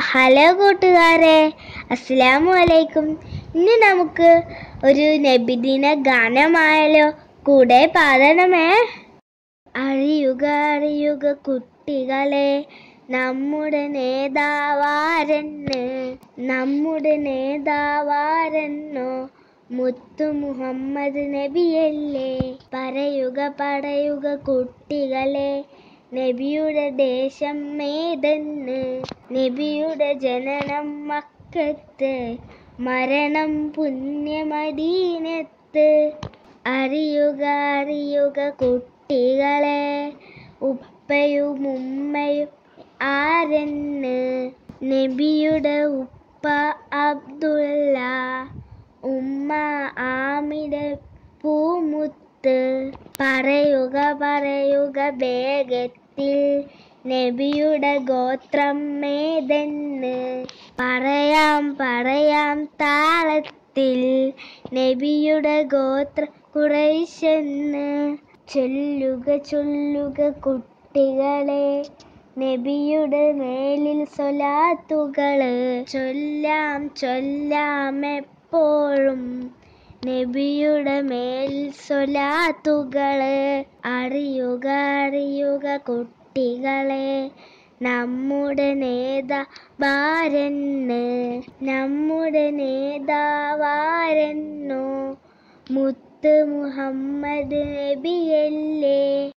hello കൂട്ടുകാരെ അസ്സലാമു അലൈക്കും ഇനി നമുക്ക് ഒരു നബിദിന ഗാനമായാലോ കൂടെ പാടണമേ അറിയുക അറിയുക കുട്ടികളെ നമ്മുടെ നേതാവാരെന്ന് നമ്മുടെ നേതാവാരെന്നോ മുത്തു മുഹമ്മദ് നബിയല്ലേ പറയുക പറയുക കുട്ടികളെ നബിയുടെ ദേശം ഏതെന്ന് നബിയുടെ ജനനം മക്കത്ത് മരണം പുണ്യമദീനത്ത് അറിയുക അറിയുക കുട്ടികളെ ഉപ്പയും ഉമ്മയും ആരെന്ന് നബിയുടെ ഉപ്പ അബ്ദുള്ള ഉമ്മ ആമിന പൂമുത്ത് പറയുക പറയുക വേഗത്തിൽ നബിയുടെ ഗോത്രം ഏതെന്ന് പറയാം പറയാം താളത്തിൽ നബിയുടെ ഗോത്ര കുറേശെന്ന് ചൊല്ലുക ചൊല്ലുക കുട്ടികളെ നബിയുടെ മേലിൽ സ്വലാത്തുകള് ചൊല്ലാം ചൊല്ലാം എപ്പോഴും നബിയുടെ മേൽ സ്വലാത്തുകള് അറിയുക അറിയുക കുട്ടികളെ നമ്മുടെ നേതാവാരെന്ന് നമ്മുടെ നേതാവാരെന്നോ മുത്ത് മുഹമ്മദ് നബിയല്ലേ